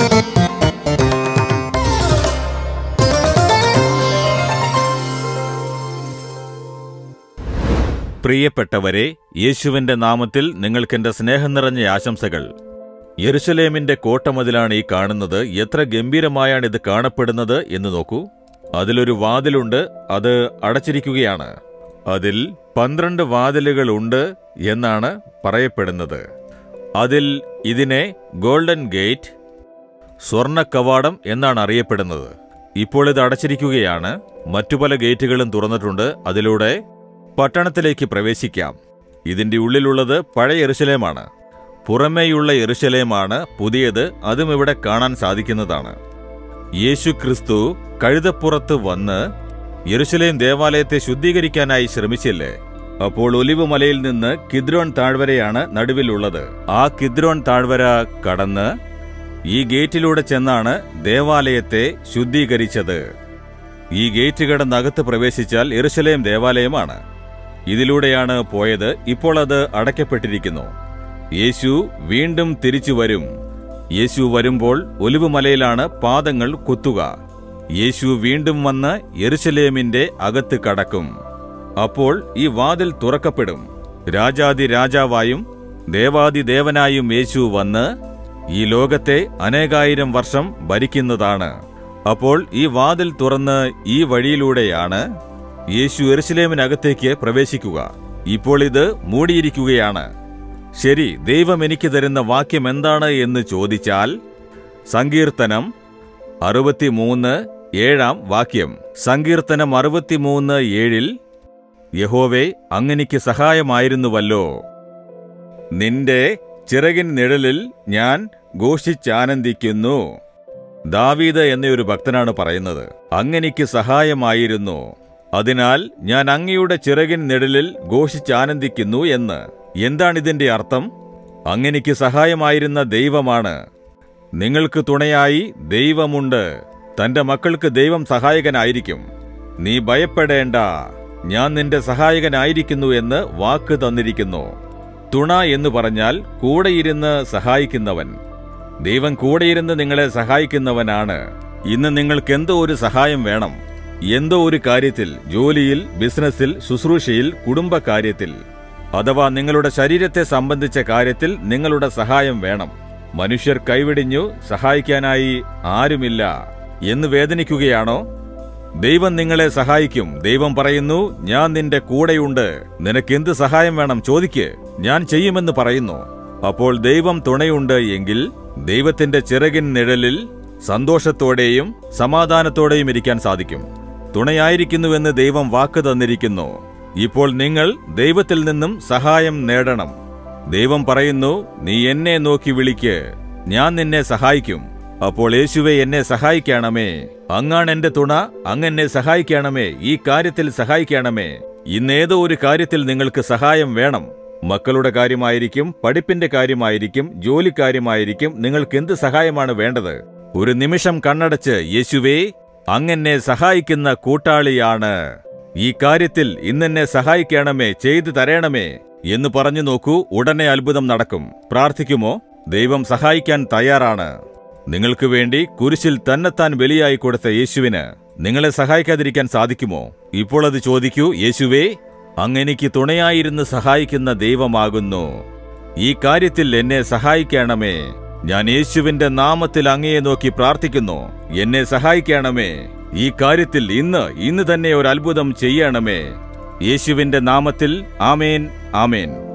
പ്രിയപ്പെട്ടവരെ യേശുവിന്റെ നാമത്തിൽ നിങ്ങൾക്കെന്റെ സ്നേഹം നിറഞ്ഞ ആശംസകൾ യെരുശലേമിന്റെ കോട്ടമതിലാണ് ഈ കാണുന്നത് എത്ര ഗംഭീരമായാണ് ഇത് കാണപ്പെടുന്നത് എന്ന് നോക്കൂ അതിലൊരു വാതിലുണ്ട് അത് അടച്ചിരിക്കുകയാണ് അതിൽ പന്ത്രണ്ട് വാതിലുകളുണ്ട് എന്നാണ് പറയപ്പെടുന്നത് അതിൽ ഇതിനെ ഗോൾഡൻ ഗേറ്റ് സ്വർണ്ണ കവാടം എന്നാണ് അറിയപ്പെടുന്നത് ഇപ്പോൾ ഇത് അടച്ചിരിക്കുകയാണ് മറ്റു പല ഗേറ്റുകളും തുറന്നിട്ടുണ്ട് അതിലൂടെ പട്ടണത്തിലേക്ക് പ്രവേശിക്കാം ഇതിന്റെ ഉള്ളിലുള്ളത് പഴയ എറുശലേമാണ് പുറമേയുള്ള എറുശലേമാണ് പുതിയത് അതും ഇവിടെ കാണാൻ സാധിക്കുന്നതാണ് യേശു ക്രിസ്തു കഴുതപ്പുറത്ത് വന്ന് യെരുശലേം ദേവാലയത്തെ ശുദ്ധീകരിക്കാനായി ശ്രമിച്ചില്ലേ അപ്പോൾ ഒലിവ് മലയിൽ നിന്ന് കിദ്രോൺ താഴ്വരയാണ് നടുവിലുള്ളത് ആ കിദ്രോൺ താഴ്വര കടന്ന് ഈ ഗേറ്റിലൂടെ ചെന്നാണ് ദേവാലയത്തെ ശുദ്ധീകരിച്ചത് ഈ ഗേറ്റ് കടന്നകത്ത് പ്രവേശിച്ചാൽ എറുശലേം ദേവാലയമാണ് ഇതിലൂടെയാണ് പോയത് ഇപ്പോൾ അത് അടയ്ക്കപ്പെട്ടിരിക്കുന്നു യേശു വീണ്ടും തിരിച്ചു വരും യേശു വരുമ്പോൾ ഒലിവുമലയിലാണ് പാദങ്ങൾ കുത്തുക യേശു വീണ്ടും വന്ന് യെരുശലേമിന്റെ അകത്ത് കടക്കും അപ്പോൾ ഈ വാതിൽ തുറക്കപ്പെടും രാജാതി രാജാവായും ദേവാതി ദേവനായും യേശു വന്ന് ഈ ലോകത്തെ അനേകായിരം വർഷം ഭരിക്കുന്നതാണ് അപ്പോൾ ഈ വാതിൽ തുറന്ന് ഈ വഴിയിലൂടെയാണ് യെശു എറുസലേമിനകത്തേക്ക് പ്രവേശിക്കുക ഇപ്പോൾ ഇത് മൂടിയിരിക്കുകയാണ് ശരി ദൈവം എനിക്ക് തരുന്ന വാക്യം എന്താണ് എന്ന് ചോദിച്ചാൽ സങ്കീർത്തനം അറുപത്തിമൂന്ന് ഏഴാം വാക്യം സങ്കീർത്തനം അറുപത്തിമൂന്ന് ഏഴിൽ യഹോവേ അങ്ങനിക്ക് സഹായമായിരുന്നുവല്ലോ നിന്റെ ചിറകിൻ നിഴലിൽ ഞാൻ ഘോഷിച്ചാനന്ദിക്കുന്നു ദാവീദ് എന്നൊരു ഭക്തനാണ് പറയുന്നത് അങ്ങനിക്ക് സഹായമായിരുന്നു അതിനാൽ ഞാൻ അങ്ങയുടെ ചിറകിൻ നിഴലിൽ ഘോഷിച്ചാനന്ദിക്കുന്നു എന്ന് എന്താണിതിന്റെ അർത്ഥം അങ്ങനിക്ക് സഹായമായിരുന്ന ദൈവമാണ് നിങ്ങൾക്ക് തുണയായി ദൈവമുണ്ട് തന്റെ മക്കൾക്ക് ദൈവം സഹായകനായിരിക്കും നീ ഭയപ്പെടേണ്ട ഞാൻ നിന്റെ സഹായകനായിരിക്കുന്നു എന്ന് വാക്ക് തന്നിരിക്കുന്നു തുണ എന്ന് പറഞ്ഞാൽ കൂടെയിരുന്ന് സഹായിക്കുന്നവൻ ദൈവം കൂടെയിരുന്ന് നിങ്ങളെ സഹായിക്കുന്നവനാണ് ഇന്ന് നിങ്ങൾക്ക് എന്തോ ഒരു സഹായം വേണം എന്തോ ഒരു കാര്യത്തിൽ ജോലിയിൽ ബിസിനസ്സിൽ ശുശ്രൂഷയിൽ കുടുംബകാര്യത്തിൽ അഥവാ നിങ്ങളുടെ ശരീരത്തെ സംബന്ധിച്ച കാര്യത്തിൽ നിങ്ങളുടെ സഹായം വേണം മനുഷ്യർ കൈവിടിഞ്ഞു സഹായിക്കാനായി ആരുമില്ല എന്ന് വേദനിക്കുകയാണോ ദൈവം നിങ്ങളെ സഹായിക്കും ദൈവം പറയുന്നു ഞാൻ നിന്റെ കൂടെയുണ്ട് നിനക്ക് എന്ത് സഹായം വേണം ചോദിക്ക് ഞാൻ ചെയ്യുമെന്ന് പറയുന്നു അപ്പോൾ ദൈവം തുണയുണ്ട് എങ്കിൽ ദൈവത്തിന്റെ ചിറകിൻ നിഴലിൽ സന്തോഷത്തോടെയും സമാധാനത്തോടെയും ഇരിക്കാൻ സാധിക്കും തുണയായിരിക്കുന്നുവെന്ന് ദൈവം വാക്ക് തന്നിരിക്കുന്നു ഇപ്പോൾ നിങ്ങൾ ദൈവത്തിൽ നിന്നും സഹായം നേടണം ദൈവം പറയുന്നു നീ എന്നെ നോക്കി വിളിക്ക് ഞാൻ നിന്നെ സഹായിക്കും അപ്പോൾ യേശുവെ എന്നെ സഹായിക്കണമേ അങ്ങാണ് എന്റെ തുണ അങ്ങെന്നെ സഹായിക്കണമേ ഈ കാര്യത്തിൽ സഹായിക്കണമേ ഇന്നേതോ ഒരു കാര്യത്തിൽ നിങ്ങൾക്ക് സഹായം വേണം മക്കളുടെ കാര്യമായിരിക്കും പഠിപ്പിന്റെ കാര്യമായിരിക്കും ജോലിക്കാര്യമായിരിക്കും നിങ്ങൾക്ക് എന്ത് സഹായമാണ് വേണ്ടത് ഒരു നിമിഷം കണ്ണടച്ച് യേശുവേ അങ്ങെന്നെ സഹായിക്കുന്ന കൂട്ടാളിയാണ് ഈ കാര്യത്തിൽ ഇന്നെന്നെ സഹായിക്കണമേ ചെയ്തു തരണമേ എന്ന് പറഞ്ഞു നോക്കൂ ഉടനെ അത്ഭുതം നടക്കും പ്രാർത്ഥിക്കുമോ ദൈവം സഹായിക്കാൻ തയ്യാറാണ് നിങ്ങൾക്ക് വേണ്ടി കുരിശിൽ തന്നെത്താൻ ബലിയായി കൊടുത്ത യേശുവിന് നിങ്ങളെ സഹായിക്കാതിരിക്കാൻ സാധിക്കുമോ ഇപ്പോൾ അത് ചോദിക്കൂ യേശുവേ അങ്ങെനിക്ക് തുണയായിരുന്ന് സഹായിക്കുന്ന ദൈവമാകുന്നു ഈ കാര്യത്തിൽ എന്നെ സഹായിക്കണമേ ഞാൻ യേശുവിന്റെ നാമത്തിൽ അങ്ങയെ നോക്കി പ്രാർത്ഥിക്കുന്നു എന്നെ സഹായിക്കണമേ ഈ കാര്യത്തിൽ ഇന്ന് ഇന്ന് തന്നെ ഒരു അത്ഭുതം ചെയ്യണമേ യേശുവിന്റെ നാമത്തിൽ ആമേൻ ആമേൻ